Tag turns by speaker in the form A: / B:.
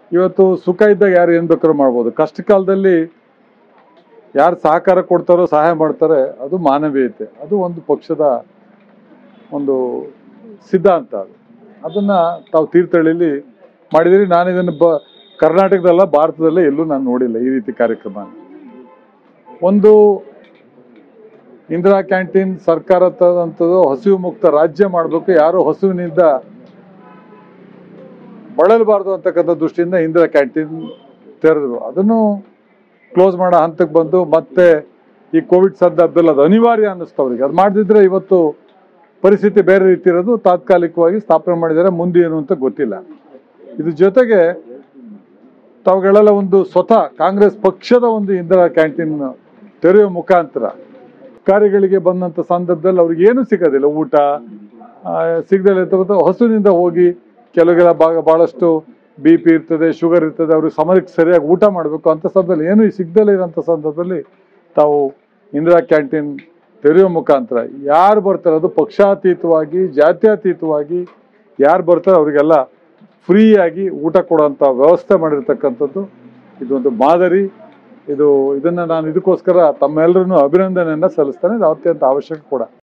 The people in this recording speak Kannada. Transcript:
A: ಇವತ್ತು ಸುಖ ಇದ್ದಾಗ ಯಾರು ಏನ್ ಬೇಕಾದ್ರೂ ಮಾಡ್ಬೋದು ಕಷ್ಟ ಕಾಲದಲ್ಲಿ ಯಾರು ಸಹಕಾರ ಕೊಡ್ತಾರೋ ಸಹಾಯ ಮಾಡ್ತಾರೆ ಅದು ಮಾನವೀಯತೆ ಅದು ಒಂದು ಪಕ್ಷದ ಒಂದು ಸಿದ್ಧಾಂತ ಅದು ಅದನ್ನ ತಾವು ತೀರ್ಥಹಳ್ಳಿಲಿ ಮಾಡಿದಿರಿ ನಾನು ಇದನ್ನು ಬ ಕರ್ನಾಟಕದಲ್ಲ ಭಾರತದಲ್ಲೇ ಎಲ್ಲೂ ನಾನು ನೋಡಿಲ್ಲ ಈ ರೀತಿ ಕಾರ್ಯಕ್ರಮ ಒಂದು ಇಂದಿರಾ ಕ್ಯಾಂಟೀನ್ ಸರ್ಕಾರ ತಂದಂಥದ್ದು ಹಸಿವು ಮುಕ್ತ ರಾಜ್ಯ ಮಾಡಬೇಕು ಯಾರು ಹಸುವಿನಿಂದ ಬಳಲಬಾರ್ದು ಅಂತಕ್ಕಂಥ ದೃಷ್ಟಿಯಿಂದ ಇಂದಿರಾ ಕ್ಯಾಂಟೀನ್ ತೆರೆದ್ರು ಅದನ್ನು ಕ್ಲೋಸ್ ಮಾಡೋ ಹಂತಕ್ಕೆ ಬಂದು ಮತ್ತೆ ಈ ಕೋವಿಡ್ ಸಂದರ್ಭದಲ್ಲಿ ಅದು ಅನಿವಾರ್ಯ ಅನ್ನಿಸ್ತು ಅವ್ರಿಗೆ ಅದು ಮಾಡದಿದ್ರೆ ಇವತ್ತು ಪರಿಸ್ಥಿತಿ ಬೇರೆ ರೀತಿ ಇರೋದು ತಾತ್ಕಾಲಿಕವಾಗಿ ಸ್ಥಾಪನೆ ಮಾಡಿದ್ದಾರೆ ಮುಂದೆ ಏನು ಅಂತ ಗೊತ್ತಿಲ್ಲ ಇದ್ರ ಜೊತೆಗೆ ತಾವುಗಳೆಲ್ಲ ಒಂದು ಸ್ವತಃ ಕಾಂಗ್ರೆಸ್ ಪಕ್ಷದ ಒಂದು ಇಂದಿರಾ ಕ್ಯಾಂಟೀನ್ ತೆರೆಯುವ ಮುಖಾಂತರ ಕಾರ್ಯಗಳಿಗೆ ಬಂದಂಥ ಸಂದರ್ಭದಲ್ಲಿ ಅವ್ರಿಗೆ ಏನು ಸಿಗೋದಿಲ್ಲ ಊಟ ಆ, ಸಿಗದಲ್ಲ ಇರ್ತಕ್ಕಂಥ ಹಸುವಿನಿಂದ ಹೋಗಿ ಕೆಲವೆಲ್ಲ ಭಾಗ ಭಾಳಷ್ಟು ಬಿ ಪಿ ಇರ್ತದೆ ಶುಗರ್ ಇರ್ತದೆ ಅವ್ರಿಗೆ ಸಮಯಕ್ಕೆ ಸರಿಯಾಗಿ ಊಟ ಮಾಡಬೇಕು ಅಂತ ಸಂದರ್ಭದಲ್ಲಿ ಏನು ಸಿಗದಲ್ಲೇ ಇರೋಂಥ ಸಂದರ್ಭದಲ್ಲಿ ತಾವು ಇಂದಿರಾ ಕ್ಯಾಂಟೀನ್ ತೆರೆಯುವ ಮುಖಾಂತರ ಯಾರು ಬರ್ತಾರೆ ಅದು ಪಕ್ಷಾತೀತವಾಗಿ ಜಾತ್ಯತೀತವಾಗಿ ಯಾರು ಬರ್ತಾರೆ ಅವರಿಗೆಲ್ಲ ಫ್ರೀಯಾಗಿ ಊಟ ಕೊಡುವಂಥ ವ್ಯವಸ್ಥೆ ಮಾಡಿರ್ತಕ್ಕಂಥದ್ದು ಇದೊಂದು ಮಾದರಿ ಇದು ಇದನ್ನ ನಾನು ಇದಕ್ಕೋಸ್ಕರ ತಮ್ಮೆಲ್ಲರನ್ನು ಅಭಿನಂದನೆಯನ್ನ ಸಲ್ಲಿಸ್ತೇನೆ ಇದು ಅತ್ಯಂತ ಅವಶ್ಯಕ ಕೂಡ